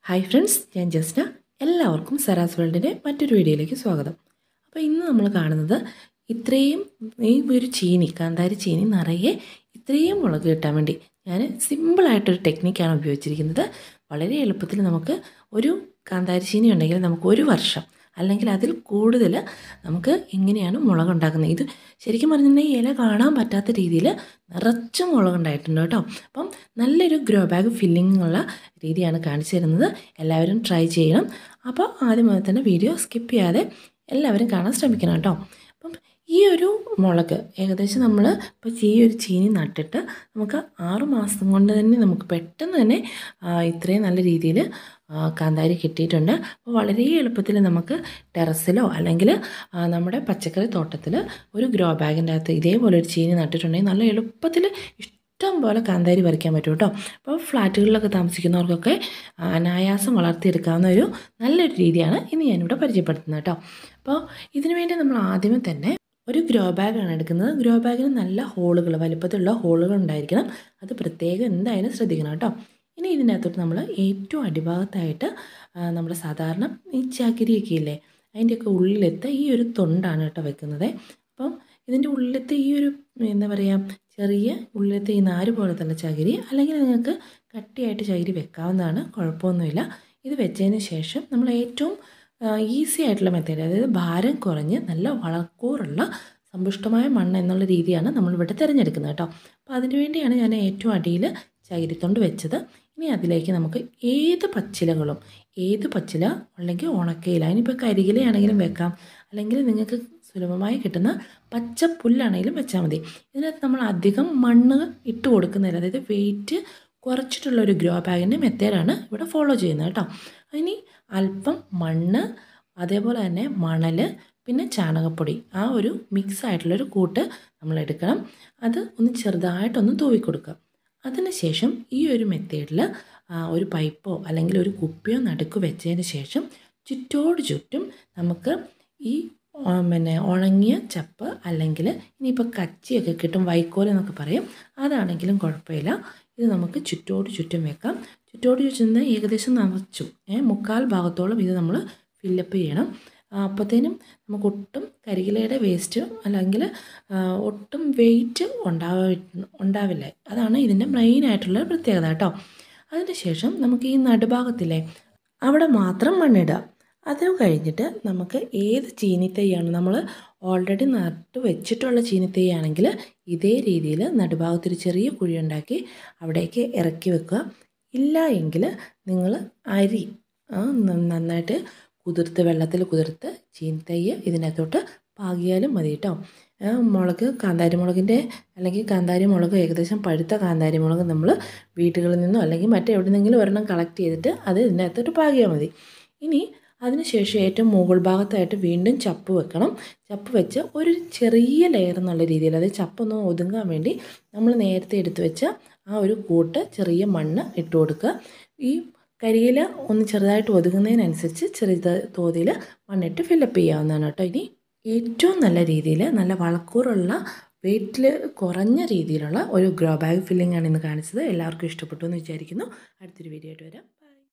hi friends ഞാൻ ജസ്ന എല്ലാവർക്കും സരാസ് വേൾഡിൻ്റെ മറ്റൊരു വീഡിയോയിലേക്ക് സ്വാഗതം അപ്പോൾ ഇന്ന് നമ്മൾ കാണുന്നത് ഇത്രയും ഈ ഒരു ചീനി കാന്താരി ചീനി നിറയെ ഇത്രയും മുളക് കിട്ടാൻ വേണ്ടി ഞാൻ സിമ്പിളായിട്ടൊരു ടെക്നിക്കാണ് ഉപയോഗിച്ചിരിക്കുന്നത് വളരെ എളുപ്പത്തിൽ നമുക്ക് ഒരു കാന്താരി ചീനി ഉണ്ടെങ്കിൽ നമുക്ക് ഒരു വർഷം അല്ലെങ്കിൽ അതിൽ കൂടുതൽ നമുക്ക് എങ്ങനെയാണ് മുളക് ഉണ്ടാക്കുന്നത് ഇത് ശരിക്കും പറഞ്ഞിട്ടുണ്ടെങ്കിൽ ഇല കാണാൻ പറ്റാത്ത രീതിയിൽ നിറച്ച് മുളകുണ്ടായിട്ടുണ്ട് കേട്ടോ അപ്പം നല്ലൊരു ഗ്രോ ബാഗ് ഫില്ലിംഗ് ഉള്ള രീതിയാണ് കാണിച്ചു തരുന്നത് എല്ലാവരും ട്രൈ ചെയ്യണം അപ്പോൾ ആദ്യം മുതൽ തന്നെ വീഡിയോ സ്കിപ്പ് ചെയ്യാതെ എല്ലാവരും കാണാൻ ശ്രമിക്കണം കേട്ടോ അപ്പം ഈ ഒരു മുളക് ഏകദേശം നമ്മൾ ഇപ്പോൾ ഈ ഒരു ചീനി നട്ടിട്ട് നമുക്ക് ആറ് മാസം കൊണ്ട് തന്നെ നമുക്ക് പെട്ടെന്ന് തന്നെ ഇത്രയും നല്ല രീതിയിൽ കാന്താരി കിട്ടിയിട്ടുണ്ട് അപ്പോൾ വളരെ എളുപ്പത്തിൽ നമുക്ക് ടെറസിലോ അല്ലെങ്കിൽ നമ്മുടെ പച്ചക്കറി തോട്ടത്തിൽ ഒരു ഗ്രോ ബാഗിൻ്റെ അകത്ത് ഇതേപോലെ ഒരു ചീനി നട്ടിട്ടുണ്ടെങ്കിൽ നല്ല എളുപ്പത്തിൽ ഇഷ്ടം പോലെ കാന്താരി പറിക്കാൻ പറ്റും കേട്ടോ അപ്പോൾ ഫ്ലാറ്റുകളിലൊക്കെ താമസിക്കുന്നവർക്കൊക്കെ അനായാസം വളർത്തിയെടുക്കാവുന്ന ഒരു നല്ലൊരു രീതിയാണ് ഇന്ന് ഞാനിവിടെ പരിചയപ്പെടുത്തുന്നത് കേട്ടോ അപ്പോൾ ഇതിനു വേണ്ടി നമ്മൾ ആദ്യമേ തന്നെ ഒരു ഗ്രോ ബാഗാണ് എടുക്കുന്നത് ഗ്രോ ബാഗിന് നല്ല ഹോളുകൾ വലിപ്പത്തിലുള്ള ഹോളുകൾ ഉണ്ടായിരിക്കണം അത് പ്രത്യേകം എന്തായാലും ശ്രദ്ധിക്കണം കേട്ടോ ഇനി ഇതിനകത്തോട്ട് നമ്മൾ ഏറ്റവും അടിഭാഗത്തായിട്ട് നമ്മൾ സാധാരണ ഈ ചകിരിയൊക്കെ ഇല്ലേ അതിൻ്റെയൊക്കെ ഉള്ളിലത്തെ ഈ ഒരു തൊണ്ടാണ് കേട്ടോ വെക്കുന്നത് അപ്പം ഇതിൻ്റെ ഉള്ളിലത്തെ ഈ ഒരു എന്താ പറയുക ചെറിയ ഉള്ളിലത്തെ ഈ നാര് പോലത്തുള്ള ചകിരി അല്ലെങ്കിൽ നിങ്ങൾക്ക് കട്ടിയായിട്ട് ചകിരി വെക്കാവുന്നതാണ് കുഴപ്പമൊന്നുമില്ല ഇത് വെച്ചതിന് ശേഷം നമ്മൾ ഏറ്റവും ഈസി ആയിട്ടുള്ള മെത്തേഡ് അതായത് ഭാരം കുറഞ്ഞ് നല്ല വളക്കൂറുള്ള സമ്പുഷ്ടമായ മണ്ണ് എന്നുള്ള രീതിയാണ് നമ്മളിവിടെ തിരഞ്ഞെടുക്കുന്നത് കേട്ടോ അപ്പോൾ അതിന് വേണ്ടിയാണ് ഞാൻ ഏറ്റവും അടിയിൽ ചകിരിത്തൊണ്ട് വെച്ചത് ഇനി അതിലേക്ക് നമുക്ക് ഏത് പച്ചിലകളും ഏത് പച്ചില അല്ലെങ്കിൽ ഉണക്കയില ഇനിയിപ്പോൾ കരികിലയാണെങ്കിലും വെക്കാം അല്ലെങ്കിൽ നിങ്ങൾക്ക് സുലഭമായി കിട്ടുന്ന പച്ച പുല്ലാണെങ്കിലും വെച്ചാൽ മതി ഇതിനകത്ത് നമ്മൾ അധികം മണ്ണ് ഇട്ട് കൊടുക്കുന്നില്ല അതായത് വെയിറ്റ് കുറച്ചിട്ടുള്ള ഒരു ഗ്രോ ബാഗിൻ്റെ മെത്തേഡാണ് ഇവിടെ ഫോളോ ചെയ്യുന്നത് കേട്ടോ ഇനി അല്പം മണ്ണ് അതേപോലെ തന്നെ മണൽ പിന്നെ ചാണകപ്പൊടി ആ ഒരു മിക്സ് ആയിട്ടുള്ളൊരു കൂട്ട് നമ്മൾ എടുക്കണം അത് ഒന്ന് ചെറുതായിട്ടൊന്ന് തൂവി കൊടുക്കുക അതിനുശേഷം ഈ ഒരു മെത്തേഡിൽ ഒരു പൈപ്പോ അല്ലെങ്കിൽ ഒരു കുപ്പിയോ നടുക്ക് വെച്ചതിന് ശേഷം ചുറ്റോട് ചുറ്റും നമുക്ക് ഈ പിന്നെ ഉണങ്ങിയ ചപ്പ് അല്ലെങ്കിൽ ഇനിയിപ്പോൾ കച്ചിയൊക്കെ കിട്ടും വൈക്കോൽ എന്നൊക്കെ പറയും അതാണെങ്കിലും കുഴപ്പമില്ല ഇത് നമുക്ക് ചുറ്റോട് ചുറ്റും വെക്കാം ചുറ്റോട് ചുറ്റും ഏകദേശം നിറച്ചു മുക്കാൽ ഭാഗത്തോളം ഇത് നമ്മൾ ഫില്ലപ്പ് ചെയ്യണം അപ്പോഴത്തേനും നമുക്ക് ഒട്ടും കരികിലയുടെ വേസ്റ്റ് അല്ലെങ്കിൽ ഒട്ടും വെയിറ്റ് ഉണ്ടാവ ഉണ്ടാവില്ല അതാണ് ഇതിൻ്റെ മെയിനായിട്ടുള്ള പ്രത്യേകത കേട്ടോ അതിനുശേഷം നമുക്ക് ഈ നടുഭാഗത്തിലെ അവിടെ മാത്രം മണ്ണിടുക അത് കഴിഞ്ഞിട്ട് നമുക്ക് ഏത് ചീനിത്തൈയാണ് നമ്മൾ ഓൾറെഡി നട്ട് വെച്ചിട്ടുള്ള ചീനിത്തൈയാണെങ്കിൽ ഇതേ രീതിയിൽ നടുഭാഗത്തൊരു ചെറിയ കുഴി ഉണ്ടാക്കി അവിടേക്ക് ഇറക്കി വെക്കുക ഇല്ല എങ്കിൽ നിങ്ങൾ അരി നന്നായിട്ട് കുതിർത്ത് വെള്ളത്തിൽ കുതിർത്ത് ചീനിത്തൈ ഇതിനകത്തോട്ട് പാകിയാലും മതി കേട്ടോ മുളക് കാന്താരി മുളകിൻ്റെ അല്ലെങ്കിൽ കാന്താരി മുളക് ഏകദേശം പഴുത്ത കാന്താരി മുളക് നമ്മൾ വീടുകളിൽ നിന്നോ അല്ലെങ്കിൽ മറ്റെവിടെന്നെങ്കിലും ഒരെണ്ണം കളക്ട് ചെയ്തിട്ട് അത് ഇതിനകത്തോട്ട് പാകിയാൽ മതി ഇനി അതിനുശേഷം ഏറ്റവും മുകൾ ഭാഗത്തായിട്ട് വീണ്ടും ചപ്പ് വെക്കണം ചപ്പ് വെച്ച് ഒരു ചെറിയ ലെയർ എന്നുള്ള രീതിയിൽ അതായത് ചപ്പൊന്ന് ഒതുങ്ങാൻ വേണ്ടി നമ്മൾ നേരത്തെ എടുത്തു വെച്ച ആ ഒരു കൂട്ട് ചെറിയ മണ്ണ് ഇട്ട് കൊടുക്കുക ഈ കരിയില ഒന്ന് ചെറുതായിട്ട് ഒതുങ്ങുന്നതിനനുസരിച്ച് ചെറിയ തോതിൽ മണ്ണിട്ട് ഫില്ലപ്പ് ചെയ്യാവുന്നതാണ് കേട്ടോ ഇനി ഏറ്റവും നല്ല രീതിയിൽ നല്ല വളക്കൂറുള്ള വെയിറ്റിൽ കുറഞ്ഞ രീതിയിലുള്ള ഒരു ഗ്രോ ബാഗ് ഫില്ലിംഗ് ആണ് ഇന്ന് കാണിച്ചത് എല്ലാവർക്കും ഇഷ്ടപ്പെട്ടു എന്ന് വിചാരിക്കുന്നു അടുത്തൊരു വീഡിയോ ആയിട്ട് വരാം